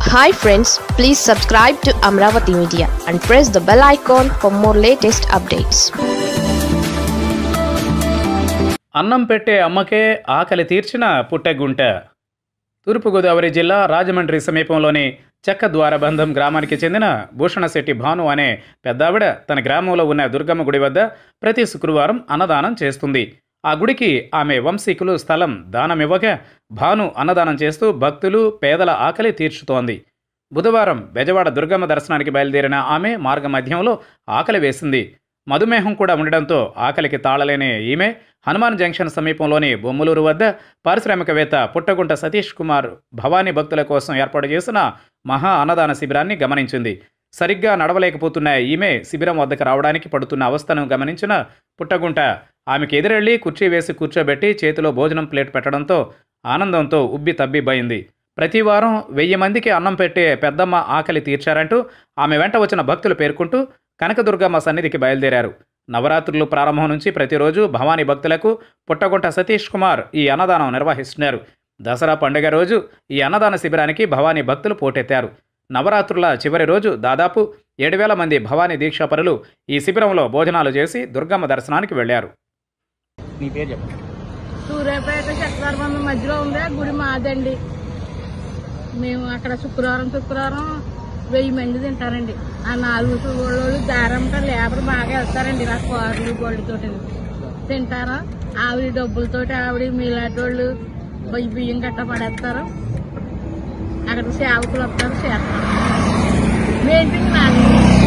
hi friends please subscribe to Amaravati media and press the bell icon for more latest updates అన్నం పెట్టే అమ్మకే ఆకలి తీర్చిన పుట్టెగుంట తూర్పుగోదావరి జిల్లా రాజమండ్రి సమీపంలోని చెక్క ద్వారబంధం గ్రామానికి చెందిన భూషణశెట్టి భాను అనే పెద్దావిడ తన గ్రామంలో ఉన్న దుర్గమ్మ గుడి వద్ద ప్రతి శుక్రవారం అన్నదానం చేస్తుంది ఆ గుడికి ఆమె వంశీకులు స్థలం దానమివ్వగా భాను అన్నదానం చేస్తూ భక్తులు పేదల ఆకలి తీర్చుతోంది బుధవారం బెజవాడ దుర్గమ్మ దర్శనానికి బయలుదేరిన ఆమె మార్గ మధ్యంలో ఆకలి వేసింది మధుమేహం కూడా ఉండడంతో ఆకలికి తాళలేని ఈమె హనుమాన్ జంక్షన్ సమీపంలోని బొమ్మలూరు వద్ద పారిశ్రామికవేత్త పుట్టగుంట సతీష్ కుమార్ భవానీ భక్తుల కోసం ఏర్పాటు చేసిన మహా అన్నదాన శిబిరాన్ని గమనించింది సరిగ్గా నడవలేకపోతున్న ఈమె శిబిరం వద్దకు రావడానికి పడుతున్న అవస్థను గమనించిన పుట్టగుంట ఆమెకు ఎదురెళ్లి కుర్చీ వేసి కూర్చోబెట్టి చేతిలో భోజనం ప్లేట్ పెట్టడంతో ఆనందంతో ఉబ్బి తబ్బిబ్బయింది ప్రతి వారం వెయ్యి మందికి అన్నం పెట్టే పెద్దమ్మ ఆకలి తీర్చారంటూ ఆమె వెంట వచ్చిన భక్తులు పేర్కొంటూ కనకదుర్గమ్మ సన్నిధికి బయలుదేరారు నవరాత్రులు ప్రారంభం నుంచి ప్రతిరోజు భవానీ భక్తులకు పుట్టగుంట సతీష్ కుమార్ ఈ అన్నదానం నిర్వహిస్తున్నారు దసరా పండుగ రోజు ఈ అన్నదాన శిబిరానికి భవానీ భక్తులు పోటెత్తారు నవరాత్రుల చివరి రోజు దాదాపు ఏడు వేల మంది భవానీ దీక్షాపరులు ఈ శిబిరంలో భోజనాలు చేసి దుర్గమ్మ దర్శనానికి వెళ్లారు నీ పేరు చెప్పండి సూర్యాపేట చక్రవర్మ మధ్యలో ఉంది ఆ గుడి మాదండి మేము అక్కడ శుక్రవారం శుక్రవారం వెయ్యి మంది తింటారండి ఆ నాలుగు వాళ్ళు దారంట లేబర్ బాగా వెళ్తారండి ఆ కార్లు గోళ్ళతోటి తింటారు ఆవిడ డబ్బులతోటి ఆవిడ మీలాంటి వాళ్ళు బియ్య- బియ్యం గట్ట పడేస్తారు అక్కడ సేవకులు వస్తారు చేస్తారు మెయింటైన్ నాది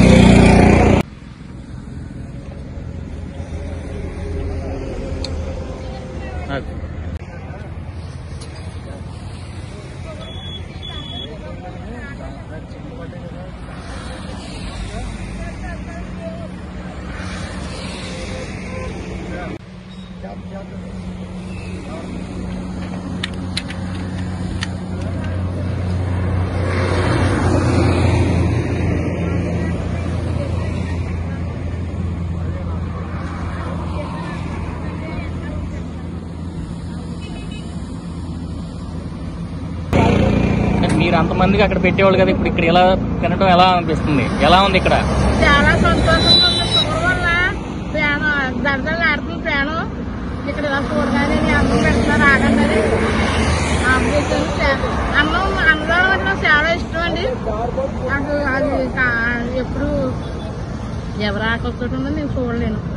అంటే మీరు అంతమందికి అక్కడ పెట్టేవాళ్ళు కదా ఇప్పుడు ఇక్కడ ఎలా తినడం ఎలా అనిపిస్తుంది ఎలా ఉంది ఇక్కడ చాలా సంతోషంగా ఉంది షుగర్ వల్ల ప్రాణం దర్దలు ఆడుతుంది ప్రాణం ఇక్కడ ఇలా చూడగానే నీ అన్నం పెడుతున్నారు ఆగండి అది ఆపరేషన్ చే- అన్నం అన్నం అంటే నాకు చాలా ఇష్టం అండి నాకు అది కా- ఎప్పుడు ఎవరు ఆకలితో ఉందో నేను చూడలేను